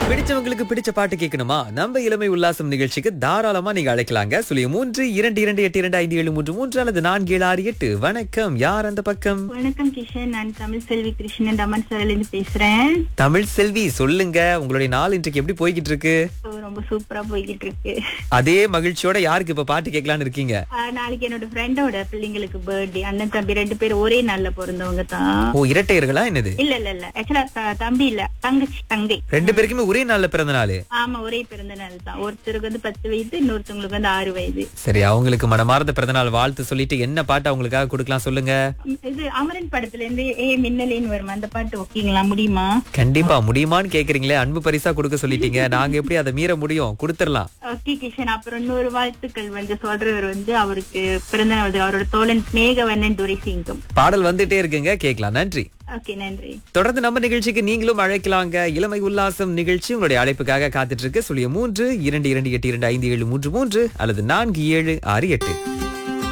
பிடிச்சவங்களுக்கு பிடிச்ச பாட்டு கேட்கணுமா நம்ம இளமை உல்லாசம் நிகழ்ச்சிக்கு தாராளமா நீங்க அழைக்கலாங்க சுழிய மூன்று இரண்டு இரண்டு எட்டு இரண்டு ஐந்து ஏழு மூன்று மூன்று அல்லது நான்கு ஏழு ஆறு எட்டு வணக்கம் யார் அந்த பக்கம் வணக்கம் கிஷன் நான் தமிழ் செல்வி கிருஷ்ணன் ரமன் சாரிலிருந்து பேசுறேன் தமிழ் செல்வி சொல்லுங்க உங்களுடைய நாள் இன்றைக்கு எப்படி போய்கிட்டு இருக்கு So, ரொம்ப சூப்பரா போய்கிட்டு இருக்கு அதே மகிழ்ச்சியோட யாருக்கு இப்ப பாட்டு கேட்கலான்னு இருக்கீங்க ஆஹ், நாளைக்கு என்னோட ஃப்ரெண்டோட பிள்ளைங்களுக்கு பர்த்டே அண்ணன் தம்பி ரெண்டு பேரும் ஒரே நாள்ல பிறந்தவங்க தான் ஓ இரட்டையர்களா என்னது இல்ல இல்ல இல்ல ஆக்சுவலா தம்பி இல்ல தங்கச்சி தங்கை ரெண்டு பேருக்குமே ஒரே நாள்ல பிறந்த நாள் ஆமா ஒரே பிறந்த நாள் தான் ஒருத்தருக்கு வந்து பத்து வயது இன்னொருத்தவங்களுக்கு வந்து ஆறு வயது சரி அவங்களுக்கு மனமார்ந்த பிறந்தநாள் வாழ்த்து சொல்லிட்டு என்ன பாட்டு அவங்களுக்காக கொடுக்கலாம் சொல்லுங்க உம், இது அமரன் படத்துல இருந்து ஏ மின்னலேன்னு வரும் அந்த பாட்டு ஓகேங்களா முடியுமா கண்டிப்பா முடியுமான்னு கேக்குறீங்களே அன்பு பரிசா கொடுக்க சொல்லிட்டீங்க நாங்க எப்படி அதை மீற முடியும் கொடுத்துடலாம் ஓகே கிஷன் அப்புறம் இன்னொரு வாழ்த்துக்கள் வந்து சொல்றவர் வந்து அவருக்கு பிறந்த நாள் வந்து அவரோட தோழன் மேகவண்ணன் துரைசிங்கம் பாடல் வந்துட்டே இருக்குங்க கேட்கலாம் நன்றி ஓகே நன்றி தொடர்ந்து நம்ம நிகழ்ச்சிக்கு நீங்களும் அழைக்கலாங்க இளமை உல்லாசம் நிகழ்ச்சி உங்களுடைய அழைப்புக்காக காத்துட்டு இருக்கு சுழிய மூன்று இரண்டு இரண்டு எட்டு இரண்டு ஐந்து ஏழு மூன்று மூன்று அல்லது நான்கு ஏழு ஆறு எட்டு